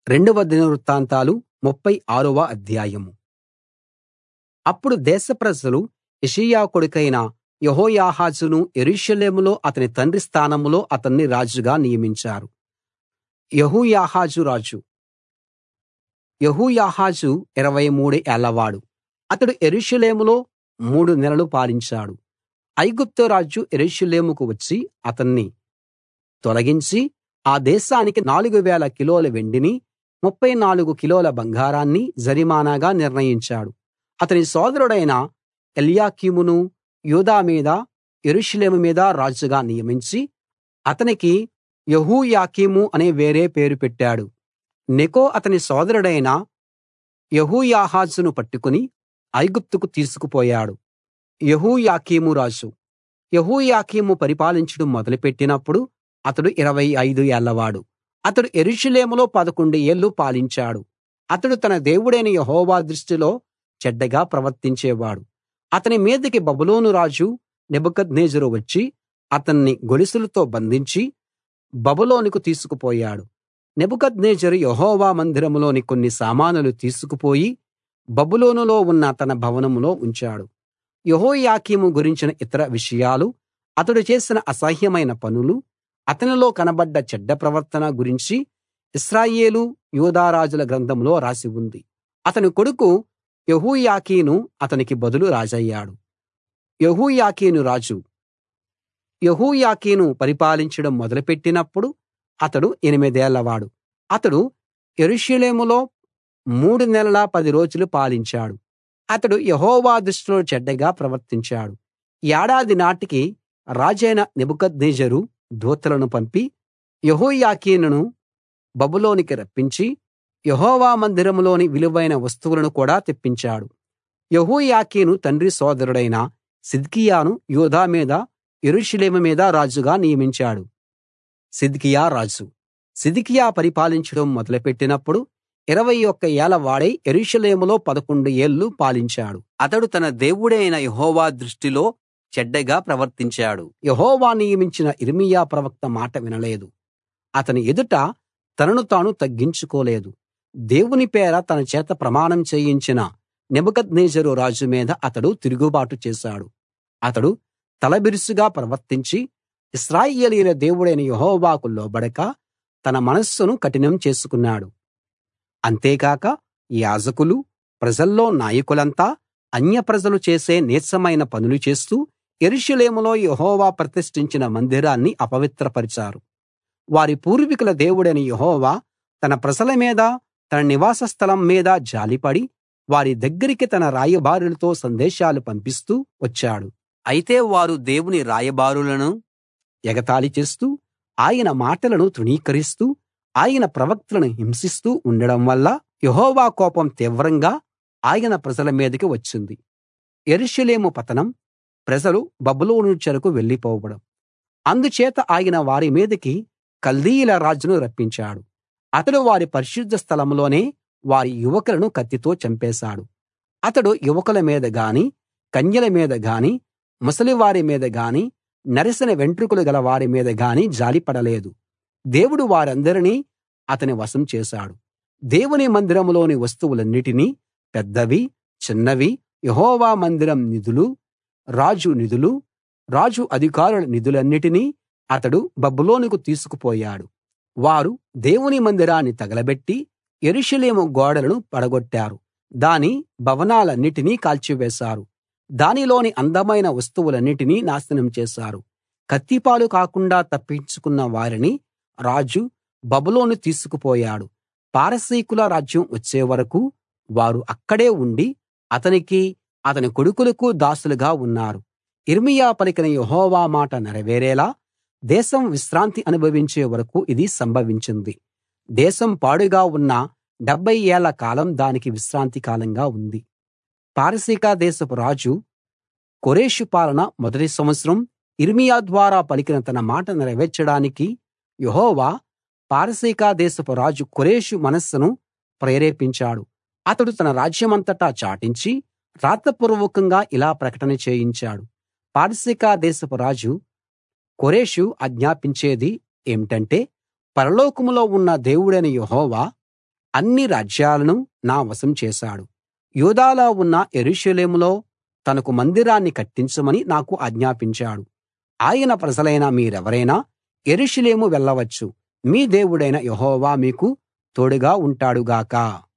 రెండవ దినవృత్తాంతాలు ముప్ఫై ఆరవ అధ్యాయం అప్పుడు దేశ ప్రజలు యోషీయా కొడుకైన యెహోయాహాజును యెరూషలేములో అతని తండ్రి స్థానంలో అతన్ని రాజుగా నియమించారు యెహోయాహాజు రాజు యెహోయాహాజు ఇరవై మూడు ఏళ్లవాడు అతడు యెరూషలేములో మూడు నెలలు పాలించాడు ఐగుప్తు రాజు యెరూషలేముకు వచ్చి అతన్ని తొలగించి ఆ దేశానికి నాలుగు వేల కిలోల వెండిని ముప్ఫై నాలుగు కిలోల బంగారాన్ని జరిమానాగా నిర్ణయించాడు అతని సోదరుడైన ఎల్యాకీమును యూదా మీద యెరూషలేము మీద రాజుగా నియమించి అతనికి యెహోయాకీము అనే వేరే పేరు పెట్టాడు నెకో అతని సోదరుడైన యెహోయాహాజును పట్టుకుని ఐగుప్తుకు తీసుకుపోయాడు యెహోయాకీము రాజు యెహోయాకీము పరిపాలించడం మొదలుపెట్టినప్పుడు అతడు ఇరవై ఐదు ఏళ్లవాడు అతడు యెరూషలేములో పదకొండు ఏళ్ళు పాలించాడు అతడు తన దేవుడైన యెహోవా దృష్టిలో చెడ్డగా ప్రవర్తించేవాడు అతని మీదికి బబులోను రాజు నెబుకద్నెజరు వచ్చి అతన్ని గొలుసులతో బంధించి బబులోనుకు తీసుకుపోయాడు నెబుకద్నెజరు యెహోవా మందిరంలోని కొన్ని సామానులు తీసుకుపోయి బబులోనులో ఉన్న తన భవనంలో ఉంచాడు యెహోయాకీము గురించిన ఇతర విషయాలు అతడు చేసిన అసహ్యమైన పనులు అతనిలో కనబడ్డ చెడ్డ ప్రవర్తన గురించి ఇశ్రాయేలు యూదా రాజుల గ్రంథంలో రాసి ఉంది అతని కొడుకు యెహోయాకీను అతనికి బదులు రాజయ్యాడు యెహోయాకీను రాజు యెహోయాకీను పరిపాలించడం మొదలుపెట్టినప్పుడు అతడు ఎనిమిదేళ్లవాడు అతడు యెరూషలేములో మూడు నెలల పది రోజులు పాలించాడు అతడు యెహోవా దృష్టిలో చెడ్డగా ప్రవర్తించాడు ఏడాది నాటికి రాజైన నెబుకద్నెజరు దూతలను పంపి యెహోయాకీనును బబులోనుకి రప్పించి యెహోవా మందిరంలోని విలువైన వస్తువులను కూడా తెప్పించాడు యెహోయాకీను తండ్రి సోదరుడైన సిద్కియాను యూదా మీద యెరూషలేము మీద రాజుగా నియమించాడు సిద్కియా రాజు సిద్కియా పరిపాలించడం మొదలుపెట్టినప్పుడు ఇరవై ఒక్క ఏళ్ల వాడై యెరూషలేములో పదకొండు ఏళ్ళు పాలించాడు అతడు తన దేవుడైన యెహోవా దృష్టిలో చెడ్డగా ప్రవర్తించాడు యెహోవా నియమించిన ఇర్మీయా ప్రవక్త మాట వినలేదు అతని ఎదుట తనను తాను తగ్గించుకోలేదు దేవుని పేర తన చేత ప్రమాణం చేయించిన నెబుకద్నెజరు రాజు మీద అతడు తిరుగుబాటు చేశాడు అతడు తలబిరుసుగా ప్రవర్తించి ఇశ్రాయేలీయుల దేవుడైన యెహోవాకు లోబడక తన మనస్సును కఠినం చేసుకున్నాడు అంతేకాక యాజకులు ప్రజల్లో నాయకులంతా అన్యప్రజలు చేసే నీచమైన పనులు చేస్తూ యెరూషలేములో యెహోవా ప్రతిష్ఠించిన మందిరాన్ని అపవిత్రపరిచారు వారి పూర్వీకుల దేవుడైన యెహోవా తన ప్రజల మీద తన నివాస స్థలం మీద జాలిపడి వారి దగ్గరికి తన రాయబారులతో సందేశాలు పంపిస్తూ వచ్చాడు అయితే వారు దేవుని రాయబారులను ఎగతాళి చేస్తూ ఆయన మాటలను తృణీకరిస్తూ ఆయన ప్రవక్తలను హింసిస్తూ ఉండడం వల్ల యెహోవా కోపం తీవ్రంగా ఆయన ప్రజల మీదికి వచ్చింది యెరూషలేము పతనం ప్రజలు బబులోను చెరకు వెళ్ళిపోవడం అందుచేత ఆయన వారి మీదికి కల్దీయుల రాజును రప్పించాడు అతడు వారి పరిశుద్ధ స్థలంలోనే వారి యువకులను కత్తితో చంపేశాడు అతడు యువకుల మీద గాని కన్యల మీద గాని ముసలివారి మీద గాని నెరసిన వెంట్రుకలు గల వారి మీద గాని జాలిపడలేదు దేవుడు వారందరినీ అతని వశం చేశాడు దేవుని మందిరంలోని వస్తువులన్నిటినీ పెద్దవి చిన్నవి యెహోవా మందిరం నిధులు రాజు నిధులు రాజు అధికారుల నిధులన్నిటినీ అతడు బబులోనుకు తీసుకుపోయాడు వారు దేవుని మందిరాన్ని తగలబెట్టి యెరూషలేము గోడలను పడగొట్టారు దాని భవనాలన్నిటినీ కాల్చివేశారు దానిలోని అందమైన వస్తువులన్నిటినీ నాశనం చేశారు కత్తిపాలు కాకుండా తప్పించుకున్న వారిని రాజు బబులోను తీసుకుపోయాడు పారసీకుల రాజ్యం వచ్చే వరకూ వారు అక్కడే ఉండి అతనికి అతని కొడుకులకు దాసులుగా ఉన్నారు యిర్మీయా పలికిన యెహోవా మాట నెరవేరేలా దేశం విశ్రాంతి అనుభవించే వరకూ ఇది సంభవించింది దేశం పాడుగా ఉన్న డెబ్భై ఏళ్ల కాలం దానికి విశ్రాంతి కాలంగా ఉంది పారసీక దేశపు రాజు కోరెషు పాలన మొదటి సంవత్సరం యిర్మీయా ద్వారా పలికిన తన మాట నెరవేర్చడానికి యెహోవా పారసీక దేశపు రాజు కోరెషు మనస్సును ప్రేరేపించాడు అతడు తన రాజ్యమంతటా చాటించి రాతపూర్వకంగా ఇలా ప్రకటన చేయించాడు పారసీక దేశపు రాజు కోరెషు ఆజ్ఞాపించేది ఏమిటంటే పరలోకంలో ఉన్న దేవుడైన యెహోవా అన్ని రాజ్యాలను నా వశం చేశాడు యూదాలో ఉన్న యెరూషలేములో తనకు మందిరాన్ని కట్టించమని నాకు ఆజ్ఞాపించాడు ఆయన ప్రజలైన మీరెవరైనా యెరూషలేము వెళ్ళవచ్చు మీ దేవుడైన యెహోవా మీకు తోడుగా ఉంటాడు గాక